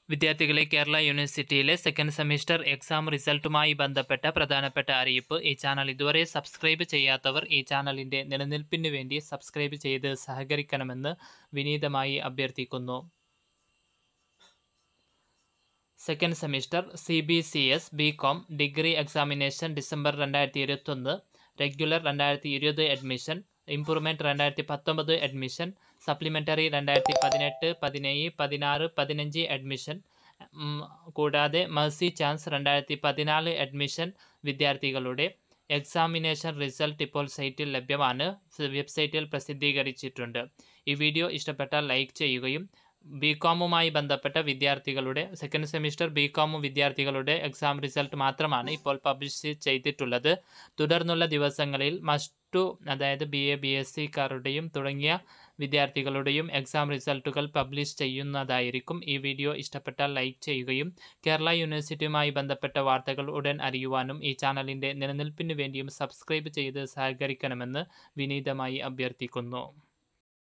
വിദ്യാർത്ഥികളെ കേരള യൂണിവേഴ്സിറ്റിയിലെ second semester exam റിസൾട്ടുമായി ബന്ധപ്പെട്ട പ്രധാനപ്പെട്ട അറിയിപ്പ് ഈ ചാനൽ ഇതുവരെ സബ്സ്ക്രൈബ് ചെയ്യാത്തവർ ഈ ചാനലിൻ്റെ നിലനിൽപ്പിന് വേണ്ടി സബ്സ്ക്രൈബ് ചെയ്ത് സഹകരിക്കണമെന്ന് വിനീതമായി അഭ്യർത്ഥിക്കുന്നു second semester C B C S B Com degree examination December രണ്ടായിരത്തി ഇരുപത്തൊന്ന് റെഗുലർ രണ്ടായിരത്തി ഇരുപത് അഡ്മിഷൻ ഇംപ്രൂവ്മെൻറ്റ് രണ്ടായിരത്തി പത്തൊമ്പത് അഡ്മിഷൻ സപ്ലിമെൻ്ററി രണ്ടായിരത്തി പതിനെട്ട് പതിനേഴ് പതിനാറ് പതിനഞ്ച് അഡ്മിഷൻ ഉം, കൂടാതെ മേഴ്സി ചാൻസ് രണ്ടായിരത്തി പതിനാല് അഡ്മിഷൻ വിദ്യാർത്ഥികളുടെ എക്സാമിനേഷൻ റിസൾട്ട് ഇപ്പോൾ സൈറ്റിൽ ലഭ്യമാണ് വെബ്സൈറ്റിൽ പ്രസിദ്ധീകരിച്ചിട്ടുണ്ട് ഈ വീഡിയോ ഇഷ്ടപ്പെട്ടാൽ ലൈക്ക് ചെയ്യുകയും ബി കോമുമായി ബന്ധപ്പെട്ട വിദ്യാർത്ഥികളുടെ സെക്കൻഡ് സെമിസ്റ്റർ ബി കോം വിദ്യാർത്ഥികളുടെ എക്സാം റിസൾട്ട് മാത്രമാണ് ഇപ്പോൾ പബ്ലിഷ് ചെയ്തിട്ടുള്ളത് തുടർന്നുള്ള ദിവസങ്ങളിൽ മസ്റ്റു അതായത് ബി എ ബി എസ് സിക്കാരുടെയും തുടങ്ങിയ വിദ്യാർത്ഥികളുടെയും എക്സാം റിസൾട്ടുകൾ പബ്ലിഷ് ചെയ്യുന്നതായിരിക്കും ഈ വീഡിയോ ഇഷ്ടപ്പെട്ടാൽ ലൈക്ക് ചെയ്യുകയും കേരള യൂണിവേഴ്സിറ്റിയുമായി ബന്ധപ്പെട്ട വാർത്തകൾ ഉടൻ അറിയുവാനും ഈ ചാനലിൻ്റെ നിലനിൽപ്പിന് വേണ്ടിയും സബ്സ്ക്രൈബ് ചെയ്ത് സഹകരിക്കണമെന്ന് വിനീതമായി അഭ്യർത്ഥിക്കുന്നു